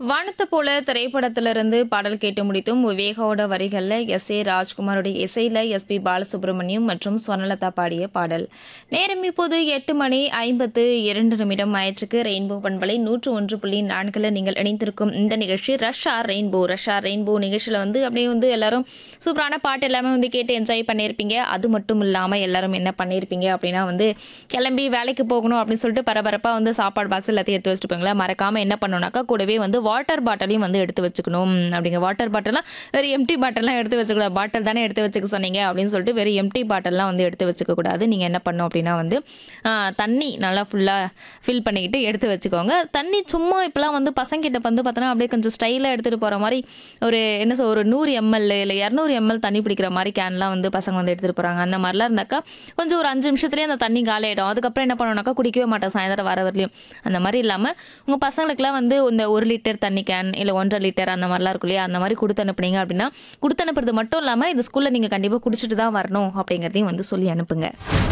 வானத்தை போல திரைப்படத்திலிருந்து பாடல் கேட்டு முடித்தும் விவேகாவோட வரிகளில் எஸ் ஏ ராஜ்குமாரோட இசையில் எஸ் பி பாலசுப்ரமணியம் மற்றும் ஸ்வர்ணலதா பாடிய பாடல் நேரம் இப்போது எட்டு மணி ஐம்பத்து இரண்டு நிமிடம் ஆயிற்றுக்கு ரெயின்போ பண்பலை நூற்று ஒன்று புள்ளி நான்கில் நீங்கள் இணைந்திருக்கும் இந்த நிகழ்ச்சி ரஷ்ஷா ரெயின்போ ரஷ்ஷா ரெயின்போ நிகழ்ச்சியில் வந்து அப்படியே வந்து எல்லாரும் சூப்பரான பாட்டு எல்லாமே வந்து கேட்டு என்ஜாய் பண்ணியிருப்பீங்க அது மட்டும் இல்லாமல் எல்லாரும் என்ன பண்ணியிருப்பீங்க அப்படின்னா வந்து கிளம்பி வேலைக்கு போகணும் அப்படின்னு சொல்லிட்டு பரபரப்பாக வந்து சாப்பாடு பாக்ஸ் எல்லாத்தையும் எடுத்து வச்சுருப்பீங்களா மறக்காமல் என்ன பண்ணணும்னாக்கா கூடவே வந்து வாட்டர் பாட்டிலையும் வந்து எடுத்து வச்சுக்கணும் அப்படிங்க வாட்டர் பாட்டிலாம் வெறும் எம்டி பாட்டிலாம் எடுத்து வச்சுக்கூடாது பாட்டில் தானே எடுத்து வச்சுக்க சொன்னீங்க அப்படின்னு சொல்லிட்டு வெறும் எம்டி பாட்டில்லாம் வந்து எடுத்து வச்சுக்க கூடாது நீங்கள் என்ன பண்ணணும் அப்படின்னா வந்து ஆ, தண்ணி நல்லா ஃபுல்லாக ஃபில் பண்ணிக்கிட்டு எடுத்து வச்சுக்கோங்க தண்ணி சும்மா இப்போலாம் வந்து பசங்கிட்ட வந்து பார்த்தோன்னா அப்படியே கொஞ்சம் ஸ்டைலாக எடுத்துகிட்டு போகிற மாதிரி ஒரு என்ன சொல் ஒரு நூறு எம்எல் இல்லை இரநூறு எம்எல் தண்ணி பிடிக்கிற மாதிரி கேன்லாம் வந்து பசங்க வந்து எடுத்துகிட்டு போகிறாங்க அந்த மாதிரிலாம் இருந்தாக்கா கொஞ்சம் ஒரு அஞ்சு நிமிஷத்துலேயே அந்த தண்ணி காலி ஆகிடும் அதுக்கப்புறம் என்ன பண்ணணும்னாக்கா குடிக்கவே மாட்டோம் சாயந்தரம் வர வரலையும் அந்த மாதிரி இல்லாமல் உங்கள் பசங்களுக்குலாம் வந்து இந்த ஒரு லிட்டர் தண்ணி கேன் இல்லை ஒன்றரை லிட்டர் அந்த மாதிரிலாம் இருக்கும் இல்லையா அந்த மாதிரி கொடுத்து அனுப்புனீங்க அப்படின்னா கொடுத்து அனுப்புறது மட்டும் இல்லாமல் இந்த ஸ்கூலில் நீங்கள் கண்டிப்பாக குடிச்சிட்டு தான் வரணும் அப்படிங்கிறதையும் வந்து சொல்லி அனுப்புங்க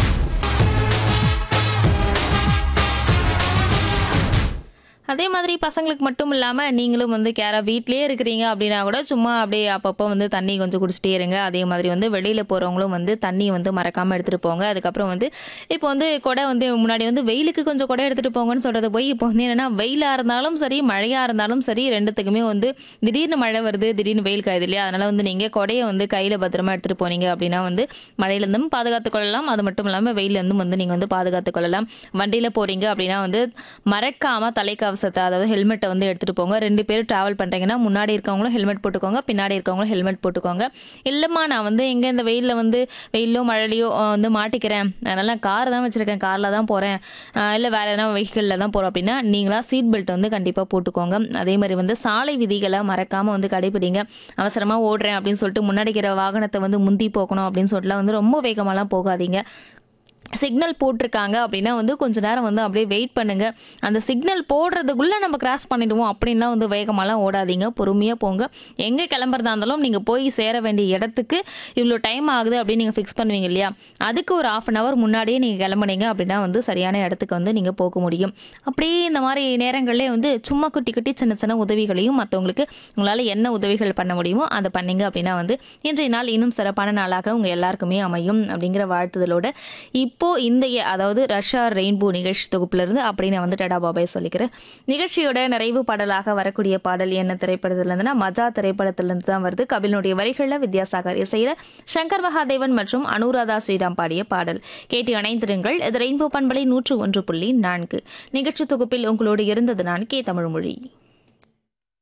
அதே மாதிரி பசங்களுக்கு மட்டும் இல்லாமல் நீங்களும் வந்து கேராக வீட்டிலே இருக்கிறீங்க அப்படின்னா கூட சும்மா அப்படியே அப்பப்போ வந்து தண்ணி கொஞ்சம் குடிச்சிட்டே இருங்க அதே மாதிரி வந்து வெளியில் போகிறவங்களும் வந்து தண்ணி வந்து மறக்காமல் எடுத்துகிட்டு போங்க அதுக்கப்புறம் வந்து இப்போ வந்து கொடை வந்து முன்னாடி வந்து வெயிலுக்கு கொஞ்சம் கொடை எடுத்துகிட்டு போங்கன்னு சொல்கிறது போய் இப்போ வந்து என்னென்னா வெயிலாக இருந்தாலும் சரி மழையாக இருந்தாலும் சரி ரெண்டுத்துக்குமே வந்து திடீர்னு மழை வருது திடீர்னு வெயில் காயுது இல்லையா அதனால் வந்து நீங்கள் கொடையை வந்து கையில் பத்திரமா எடுத்துகிட்டு போனீங்க அப்படின்னா வந்து மழையிலேருந்தும் பாதுகாத்துக் கொள்ளலாம் அது மட்டும் இல்லாமல் வெயிலேருந்தும் வந்து நீங்கள் வந்து பாதுகாத்துக் கொள்ளலாம் வண்டியில் போகிறீங்க அப்படின்னா வந்து மறக்காமல் தலைக்கவசத்தை அதாவது ஹெல்மெட்டை வந்து எடுத்துகிட்டு போங்க ரெண்டு பேரும் ட்ராவல் பண்ணுறீங்கன்னா முன்னாடி இருக்கவங்களும் ஹெல்மெட் போட்டுக்கோங்க பின்னாடி இருக்கவங்களும் ஹெல்மெட் போட்டுக்கோங்க இல்லைம்மா நான் வந்து எங்கே இந்த வெயிலில் வந்து வெயிலோ மழையிலையோ அஹ், வந்து மாட்டிக்கிறேன் அதனால் நான் கார் தான் வச்சுருக்கேன் காரில் தான் போகிறேன் இல்லை வேறு எதனா வெஹிக்கிளில் தான் போகிறோம் அப்படின்னா நீங்களா சீட் பெல்ட் வந்து கண்டிப்பாக போட்டுக்கோங்க அதே மாதிரி வந்து சாலை விதிகளை மறக்காமல் வந்து கடைபிடிங்க அவசரமாக ஓடுறேன் அப்படின்னு சொல்லிட்டு முன்னாடி இருக்கிற வாகனத்தை வந்து முந்தி போகணும் அப்படின்னு சொல்லிட்டுலாம் வந்து ரொம்ப வேகமாலாம் போகாதீங்க சிக்னல் போட்டிருக்காங்க அப்படின்னா வந்து கொஞ்ச நேரம் வந்து அப்படியே வெயிட் பண்ணுங்க அந்த சிக்னல் போடுறதுக்குள்ளே நம்ம கிராஸ் பண்ணிடுவோம் அப்படின்லாம் வந்து வேகமாலாம் ஓடாதீங்க பொறுமையாக போங்க எங்கே கிளம்புறதா இருந்தாலும் நீங்கள் போய் சேர வேண்டிய இடத்துக்கு இவ்வளோ டைம் ஆகுது அப்படின்னு நீங்கள் ஃபிக்ஸ் பண்ணுவீங்க இல்லையா அதுக்கு ஒரு ஆஃப் அன் ஹவர் முன்னாடியே நீங்கள் கிளம்புனீங்க அப்படின்னா வந்து சரியான இடத்துக்கு வந்து நீங்கள் போக முடியும் அப்படியே இந்த மாதிரி நேரங்கள்லேயே வந்து சும்மா குட்டி குட்டி சின்ன சின்ன உதவிகளையும் மற்றவங்களுக்கு உங்களால் என்ன உதவிகள் பண்ண முடியுமோ அதை பண்ணீங்க அப்படின்னா வந்து இன்றைய நாள் இன்னும் சிறப்பான நாளாக உங்கள் எல்லாருக்குமே அமையும் அப்படிங்கிற வாழ்த்துதலோட இப்போ இந்த எ- அதாவது ரஷ்யா ரெயின்போ நிகழ்ச்சி தொகுப்புலேருந்து அப்படி நான் வந்து டடா பாபாய் சொல்லிக்கிறேன் நிகழ்ச்சியோட நிறைவு பாடலாக வரக்கூடிய பாடல் என்ன திரைப்படத்துல இருந்துன்னா மஜா திரைப்படத்திலிருந்து தான் வருது கபிலனுடைய வரிகளில் வித்யாசாகர் இசையில சங்கர் மகாதேவன் மற்றும் அனுராதா ஸ்ரீராம் பாடிய பாடல் கேட்டு இணைந்திருங்கள் இது ரெயின்போ பண்பலை நூற்று ஒன்று புள்ளி நான்கு நிகழ்ச்சி தொகுப்பில் உங்களோடு இருந்தது நான் கே தமிழ்மொழி